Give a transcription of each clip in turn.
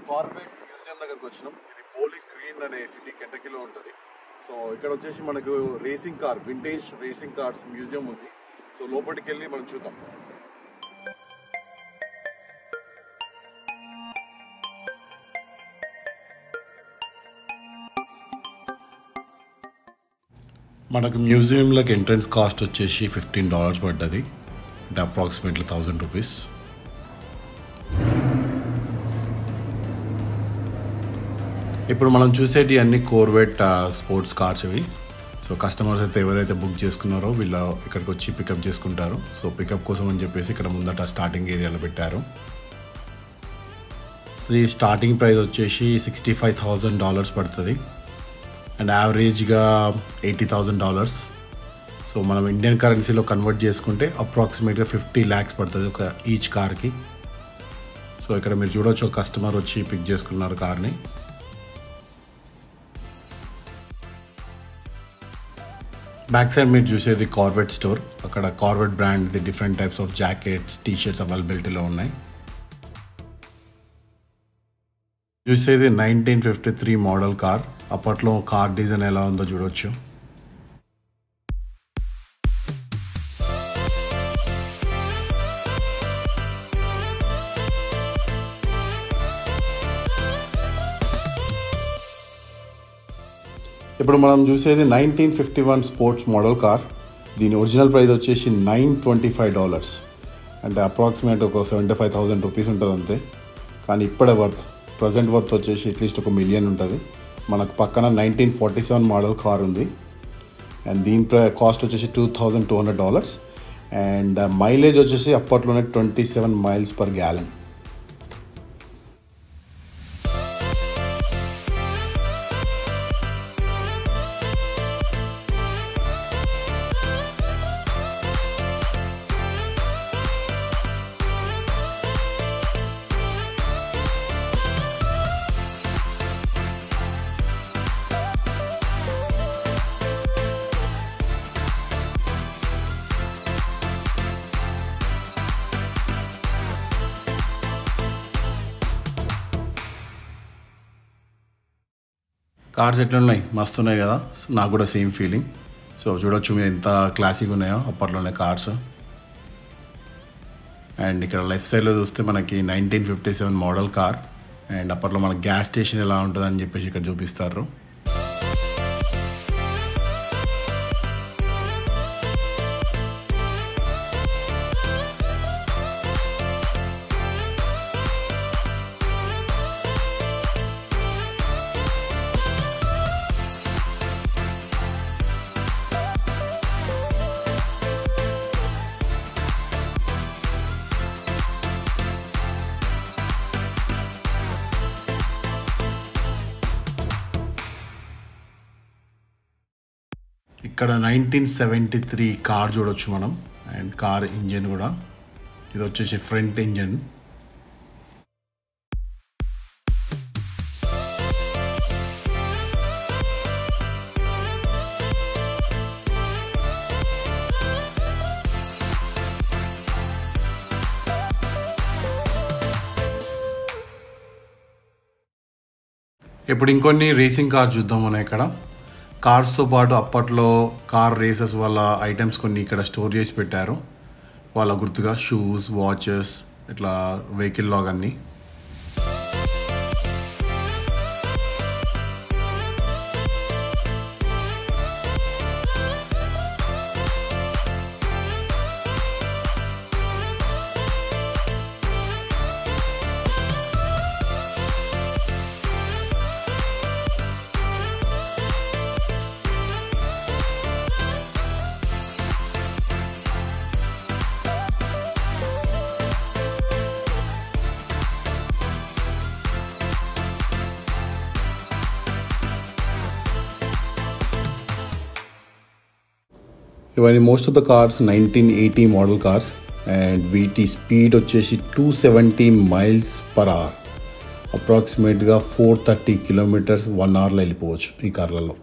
corporate museum దగ్గరకు వచ్చినాం ఇది బౌలింగ్ గ్రీన్ అనే సిటీ కెంటకీలో ఉంటుంది సో ఇక్కడ వచ్చేసి మనకు racing car vintage racing cars museum ఉంది సో లోపలికి వెళ్ళి మనం చూద్దాం మనకు మ్యూజియంలోకి ఎంట్రన్స్ కాస్ట్ వచ్చేసి ఫిఫ్టీన్ డాలర్స్ పడ్డది అంటే అప్రాక్సిమేట్లీ థౌజండ్ రూపీస్ ఇప్పుడు మనం చూసేటి అన్ని కోర్వెట్ స్పోర్ట్స్ కార్స్ ఇవి సో కస్టమర్స్ అయితే ఎవరైతే బుక్ చేసుకున్నారో వీళ్ళ ఇక్కడికి వచ్చి పికప్ చేసుకుంటారు సో పికప్ కోసం అని చెప్పేసి ఇక్కడ ముందట స్టార్టింగ్ ఏరియాలో పెట్టారు ఈ స్టార్టింగ్ ప్రైస్ వచ్చేసి సిక్స్టీ ఫైవ్ థౌజండ్ డాలర్స్ పడుతుంది అండ్ యావరేజ్గా ఎయిటీ థౌజండ్ డాలర్స్ సో మనం ఇండియన్ కరెన్సీలో కన్వర్ట్ చేసుకుంటే అప్రాక్సిమేట్గా ఫిఫ్టీ ల్యాక్స్ పడుతుంది ఒక ఈచ్ కార్కి సో ఇక్కడ మీరు చూడొచ్చు ఒక కస్టమర్ వచ్చి పిక్ చేసుకున్నారు కార్ని బ్యాక్ సైడ్ మీరు చూసేది కార్వెట్ స్టోర్ అక్కడ Corvette brand different types of jackets T shirts అవైలబిలిటీలో ఉన్నాయి చూసేది nineteen fifty three model car అప్పట్లో కార్ డిజైన్ ఎలా ఉందో చూడొచ్చు ఇప్పుడు మనం చూసేది nineteen fifty one sports model car దీని ఒరిజినల్ ప్రైస్ వచ్చేసి నైన్ ట్వంటీ ఫైవ్ డాలర్స్ అంటే అప్రాక్సిమేట్ ఒక సెవెంటీ ఫైవ్ థౌసండ్ రూపీస్ ఉంటుంది అంతే కానీ ఇప్పుడే వర్త్ ప్రజెంట్ వర్త్ వచ్చేసి అట్లీస్ట్ ఒక మిలియన్ ఉంటుంది మనకు పక్కన nineteen forty seven model car ఉంది అండ్ దీని ప్ర కాస్ట్ వచ్చేసి two thousand two hundred dollars and mileage వచ్చేసి అప్పట్లోనే twenty seven miles per gallon cars ఎట్లున్నాయి మస్తు ఉన్నాయి కదా నాకు కూడా సేమ్ ఫీలింగ్ సో చూడొచ్చు మీరు ఎంత క్లాసిక్ ఉన్నాయో అప్పట్లోనే కార్స్ అండ్ ఇక్కడ లెఫ్ట్ సైడ్లో చూస్తే మనకి nineteen fifty seven model car and అప్పట్లో మన గ్యాస్ స్టేషన్ ఎలా ఉంటుందని చెప్పేసి ఇక్కడ చూపిస్తారు ఇక్కడ నైన్టీన్ సెవెంటీ త్రీ కార్ చూడొచ్చు మనం అండ్ కార్ ఇంజిన్ కూడా ఇది వచ్చేసి ఫ్రంట్ ఇంజిన్ ఇప్పుడు ఇంకొన్ని రేసింగ్ కార్ చూద్దాం మనం ఇక్కడ కార్స్తో పాటు అప్పట్లో కార్ రేసెస్ వాళ్ళ ఐటమ్స్ కొన్ని ఇక్కడ స్టోర్ చేసి పెట్టారు వాళ్ళ గుర్తుగా షూస్ వాచెస్ ఇట్లా వెహికల్ లాగ్ అన్నీ ఇవన్నీ most of the cars nineteen eighty model cars and వీటి స్పీడ్ వచ్చేసి two seventy miles per hour అప్రాక్సిమేట్గా ఫోర్ థర్టీ కిలోమీటర్స్ వన్ అవర్లో వెళ్ళిపోవచ్చు ఈ కార్లలో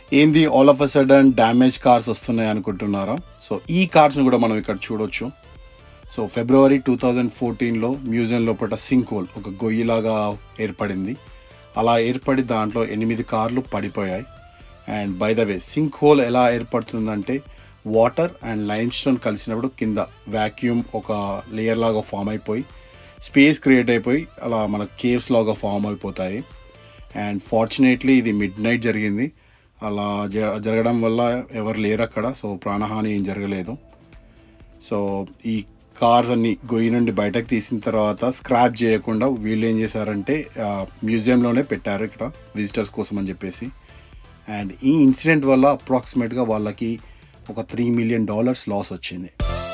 ఏంది all of a sudden damage cars వస్తున్నాయి అనుకుంటున్నారా సో ఈ కార్స్ని కూడా మనం ఇక్కడ చూడొచ్చు సో ఫిబ్రవరి టూ థౌజండ్ ఫోర్టీన్లో మ్యూజియం లోపల సింక్ హోల్ ఒక గొయ్యిలాగా ఏర్పడింది అలా ఏర్పడి దాంట్లో ఎనిమిది కార్లు పడిపోయాయి and by the way sink hole ఎలా ఏర్పడుతుందంటే వాటర్ అండ్ లైమ్ స్టోన్ కలిసినప్పుడు కింద వ్యాక్యూమ్ ఒక లేయర్ లాగా ఫామ్ అయిపోయి స్పేస్ క్రియేట్ అయిపోయి అలా మన కేవ్స్ లాగా ఫామ్ అయిపోతాయి అండ్ ఫార్చునేట్లీ ఇది మిడ్ నైట్ జరిగింది అలా జ- జరగడం వల్ల ఎవరు లేరు అక్కడ సో ప్రాణహాని ఏం జరగలేదు సో ఈ కార్స్ అన్ని గొయ్యి నుండి బయటకు తీసిన తర్వాత స్క్రాచ్ చేయకుండా వీళ్ళు ఏం చేశారంటే ఆ, మ్యూజియంలోనే పెట్టారు ఇక్కడ విజిటర్స్ కోసం అని చెప్పేసి అండ్ ఈ ఇన్సిడెంట్ వల్ల అప్రాక్సిమేట్గా వాళ్ళకి ఒక త్రీ మిలియన్ డాలర్స్ లాస్ వచ్చింది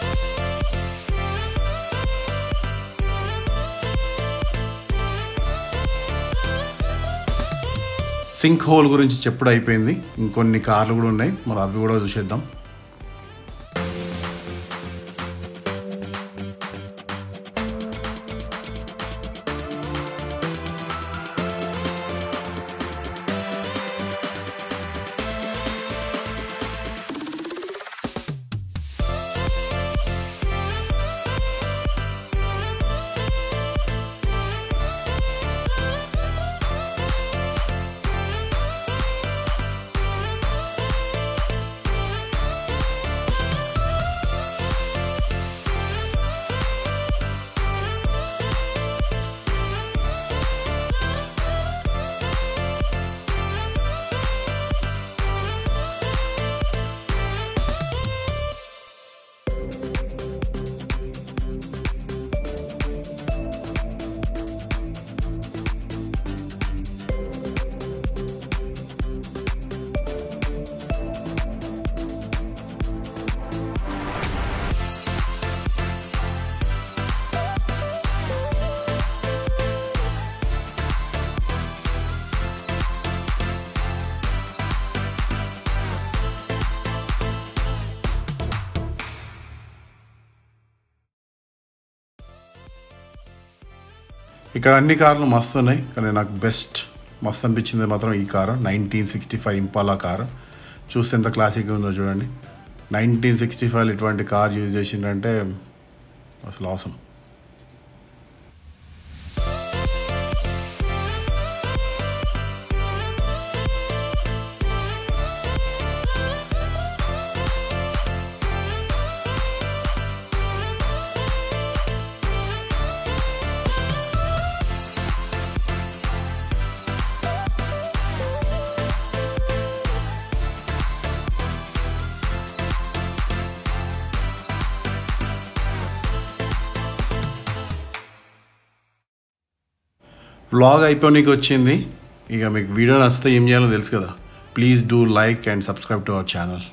సింక్ హోల్ గురించి చెప్పుడు అయిపోయింది ఇంకొన్ని కార్లు కూడా ఉన్నాయి మరి అవి కూడా చూసేద్దాం ఇక్కడ అన్ని కార్లు మస్తు ఉన్నాయి కానీ నాకు బెస్ట్ మస్తు అనిపించింది మాత్రం ఈ car nineteen sixty five Impala car చూస్తే ఎంత క్లాసిక్ ఉందో చూడండి నైన్టీన్ సిక్స్టీ ఫైవ్ ఇటువంటి కార్ యూజ్ చేసిందంటే అసలు అవసరం వ్లాగ్ అయిపోయినకి వచ్చింది ఇక మీకు వీడియో నచ్చితే ఏం చేయాలో తెలుసు కదా please do like and subscribe to our channel